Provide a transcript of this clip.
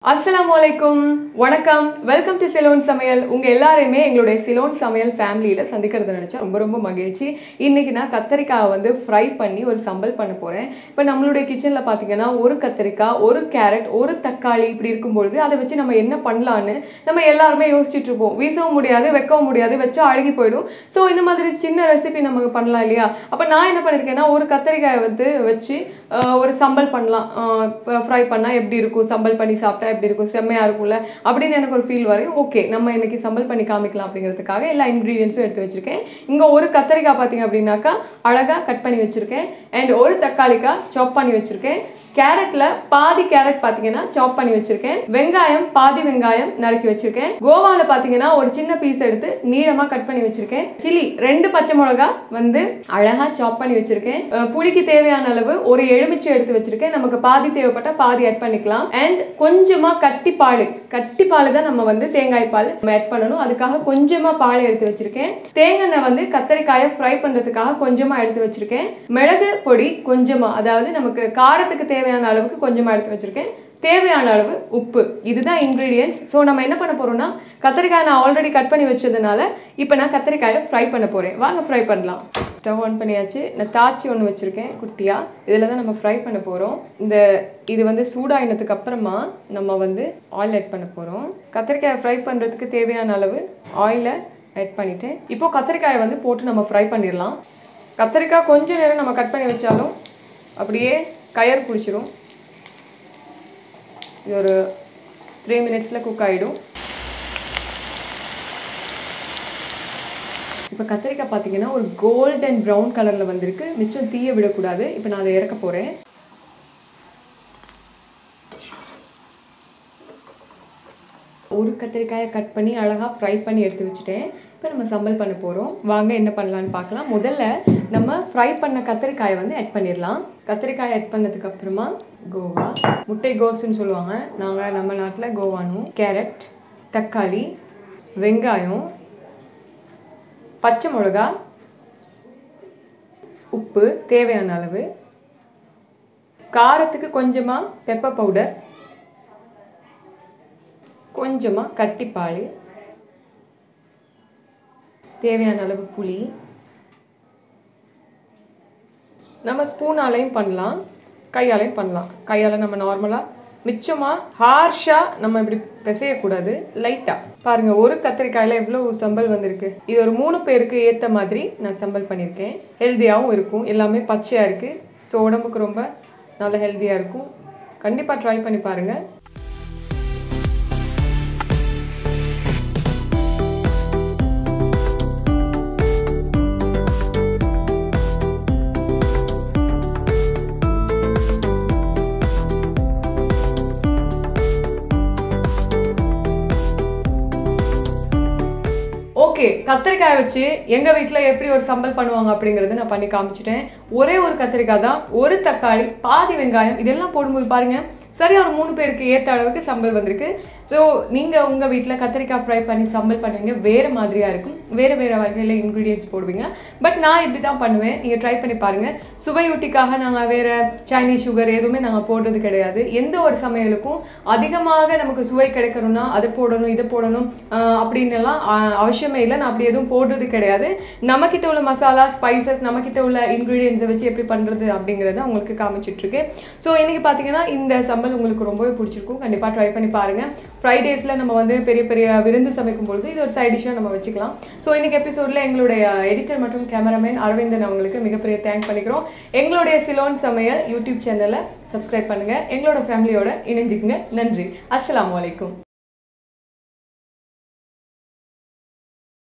அஸ்ஸலாமு அலைக்கும் வணக்கம் வெல்கம் டு சிலோன் சமையல் உங்க எல்லாரையுமே எங்களுடைய சிலோன் சமையல் ஃபேமிலியில சந்திக்கிறது நினைச்சா ரொம்ப ரொம்ப மகிழ்ச்சி இன்னைக்கு நான் கத்தரிக்காவை வந்து ஃப்ரை பண்ணி ஒரு சம்பல் பண்ண போறேன் இப்போ நம்மளுடைய கிச்சன்ல பாத்தீங்கன்னா ஒரு கத்தரிக்காய் ஒரு கேரட் ஒரு தக்காளி இப்படி இருக்கும்பொழுது அதை வச்சு நம்ம என்ன பண்ணலான்னு நம்ம எல்லாருமே யோசிச்சுட்டு இருப்போம் வீசவும் முடியாது வைக்கவும் முடியாது வச்சா அழுகி போயிடும் ஸோ இந்த மாதிரி சின்ன ரெசிபி நமக்கு பண்ணலாம் இல்லையா அப்போ நான் என்ன பண்ணியிருக்கேன்னா ஒரு கத்தரிக்காயை வந்து வச்சு ஆஹ், ஒரு சம்பல் பண்ணலாம் ஃப்ரை பண்ணால் எப்படி இருக்கும் சம்பல் பண்ணி சாப்பிட்டா எப்படி இருக்கும் செம்மையாக இருக்கும்ல அப்படின்னு எனக்கு ஒரு ஃபீல் வரையும் ஓகே நம்ம இன்னைக்கு சம்பல் பண்ணி காமிக்கலாம் அப்படிங்கிறதுக்காக எல்லா இன்க்ரீடியன்ஸும் எடுத்து வச்சிருக்கேன் இங்கே ஒரு கத்தரிக்காய் பார்த்தீங்க அப்படின்னாக்கா அழகாக கட் பண்ணி வச்சிருக்கேன் அண்ட் ஒரு தக்காளிக்காய் சாப் பண்ணி வச்சிருக்கேன் கேரட்ல பாதி கேரட் பார்த்தீங்கன்னா சாப் பண்ணி வச்சிருக்கேன் வெங்காயம் பாதி வெங்காயம் நறுக்கி வச்சிருக்கேன் கோவால பார்த்தீங்கன்னா ஒரு சின்ன பீஸ் எடுத்து நீளமா கட் பண்ணி வச்சிருக்கேன் சில்லி ரெண்டு பச்சை மிளகா வந்து அழகா சாப் பண்ணி வச்சிருக்கேன் அஹ் புளிக்கு தேவையான அளவு ஒரு எலுமிச்சை எடுத்து வச்சிருக்கேன் நமக்கு பாதி தேவைப்பட்டா பாதி ஆட் பண்ணிக்கலாம் அண்ட் கொஞ்சமா கட்டி பால் கட்டி பால் தான் நம்ம வந்து தேங்காய் பால் நம்ம ஆட் பண்ணணும் அதுக்காக கொஞ்சமா பால் எடுத்து வச்சிருக்கேன் தேங்காய் வந்து கத்தரிக்காயை ஃப்ரை பண்றதுக்காக கொஞ்சமா எடுத்து வச்சிருக்கேன் மிளகு பொடி கொஞ்சமா அதாவது நமக்கு காரத்துக்கு தேவையான அளவுக்கு கொஞ்சமா எடுத்து வச்சிருக்கேன் தேவையான அளவு உப்பு இதுதான் இன்க்ரீடியன்ஸ் ஸோ நம்ம என்ன பண்ண போறோம்னா கத்திரிக்காய் நான் ஆல்ரெடி கட் பண்ணி வச்சதுனால இப்போ நான் கத்திரிக்காயை ஃப்ரை பண்ண போறேன் வாங்க ஃப்ரை பண்ணலாம் ஸ்டவ் ஆன் பண்ணியாச்சு நான் தாச்சி ஒன்று வச்சுருக்கேன் குட்டியாக இதில் தான் நம்ம ஃப்ரை பண்ண போகிறோம் இந்த இது வந்து சூடாயினதுக்கு அப்புறமா நம்ம வந்து ஆயில் ஆட் பண்ண போகிறோம் கத்திரிக்காயை ஃப்ரை பண்ணுறதுக்கு தேவையான அளவு ஆயிலை ஆட் பண்ணிட்டேன் இப்போ கத்திரிக்காயை வந்து போட்டு நம்ம ஃப்ரை பண்ணிடலாம் கத்திரிக்காய் கொஞ்ச நேரம் நம்ம கட் பண்ணி வச்சாலும் அப்படியே கயர் பிடிச்சிரும் இது ஒரு த்ரீ மினிட்ஸில் குக் ஆகிடும் இப்போ கத்திரிக்காய் பார்த்தீங்கன்னா ஒரு கோல்டன் ப்ரௌன் கலரில் வந்திருக்கு மிச்சம் தீய விடக்கூடாது இப்போ நான் அதை இறக்க போகிறேன் ஒரு கத்திரிக்காயை கட் பண்ணி அழகாக ஃப்ரை பண்ணி எடுத்து வச்சுட்டேன் இப்போ நம்ம சம்பல் பண்ண போகிறோம் வாங்க என்ன பண்ணலான்னு பார்க்கலாம் முதல்ல நம்ம ஃப்ரை பண்ண கத்திரிக்காயை வந்து ஆட் பண்ணிடலாம் கத்திரிக்காய் ஆட் பண்ணதுக்கு அப்புறமா கோவா முட்டை கோஸ்ன்னு சொல்லுவாங்க நாங்கள் நம்ம நாட்டில் கோவானும் கேரட் தக்காளி வெங்காயம் பச்சை மிளகா உப்பு தேவையான அளவு காரத்துக்கு கொஞ்சமாக பெப்பர் பவுடர் கொஞ்சமாக கட்டிப்பால் தேவையான அளவு புளி நம்ம ஸ்பூனாலையும் பண்ணலாம் கையாலையும் பண்ணலாம் கையால் நம்ம நார்மலாக மிச்சமாக ஹார்ஷாக நம்ம இப்படி பிசையக்கூடாது லைட்டாக பாருங்கள் ஒரு கத்திரிக்காயில் எவ்வளோ சம்பல் வந்திருக்கு இது ஒரு மூணு பேருக்கு ஏற்ற மாதிரி நான் சம்பல் பண்ணியிருக்கேன் ஹெல்த்தியாகவும் இருக்கும் எல்லாமே பச்சையாக இருக்குது ஸோ உடம்புக்கு ரொம்ப நல்ல ஹெல்த்தியாக இருக்கும் கண்டிப்பாக ட்ரை பண்ணி பாருங்கள் ஓகே கத்திரிக்காய் வச்சு எங்கள் வீட்டில் எப்படி ஒரு சம்பல் பண்ணுவாங்க அப்படிங்கிறது நான் பண்ணி காமிச்சிட்டேன் ஒரே ஒரு கத்திரிக்காய் தான் ஒரு தக்காளி பாதி வெங்காயம் இதெல்லாம் போடும்போது பாருங்க சரியா ஒரு மூணு பேருக்கு ஏற்ற அளவுக்கு சம்பல் வந்திருக்கு ஸோ நீங்கள் உங்கள் வீட்டில் கத்திரிக்காய் ஃப்ரை பண்ணி சம்பல் பண்ணுவீங்க வேறு மாதிரியாக இருக்கும் வேறு வேறு வகையில் இன்க்ரீடியன்ஸ் போடுவீங்க பட் நான் இப்படி தான் பண்ணுவேன் நீங்கள் ட்ரை பண்ணி பாருங்கள் சுவையூட்டிக்காக நாங்கள் வேறு சைனீஸ் சுகர் எதுவுமே நாங்கள் போடுறது கிடையாது எந்த ஒரு சமையலுக்கும் அதிகமாக நமக்கு சுவை கிடைக்கணும்னா அதை போடணும் இதை போடணும் ஆஹ் அப்படின்னு எல்லாம் ஆஹ் அவசியமே இல்லை நான் அப்படி எதுவும் போடுறது கிடையாது நம்மக்கிட்ட உள்ள மசாலா ஸ்பைசஸ் நம்மக்கிட்ட உள்ள இன்க்ரீடியன்ஸை வச்சு எப்படி பண்ணுறது அப்படிங்கிறத உங்களுக்கு காமிச்சிட்டு இருக்கேன் ஸோ இன்னைக்கு பார்த்தீங்கன்னா இந்த சம்பல் உங்களுக்கு ரொம்பவே பிடிச்சிருக்கும் கண்டிப்பாக ட்ரை பண்ணி பாருங்கள் ஃப்ரைடேஸில் நம்ம வந்து பெரிய பெரிய விருந்து சமைக்கும் பொழுது இது ஒரு சைட் டிஷ்ஷாக நம்ம வச்சுக்கலாம் ஸோ இன்னைக்கு எபிசோடில் எங்களுடைய எடிட்டர் மற்றும் கேமராமேன் அரவிந்தன் அவங்களுக்கு மிகப்பெரிய தேங்க் பண்ணிக்கிறோம் எங்களுடைய சிலோன் சமையல் யூடியூப் சேனலை சப்ஸ்கிரைப் பண்ணுங்கள் எங்களோட ஃபேமிலியோட இணைஞ்சுக்குங்க நன்றி அஸ்ஸலாமு அலைக்கும்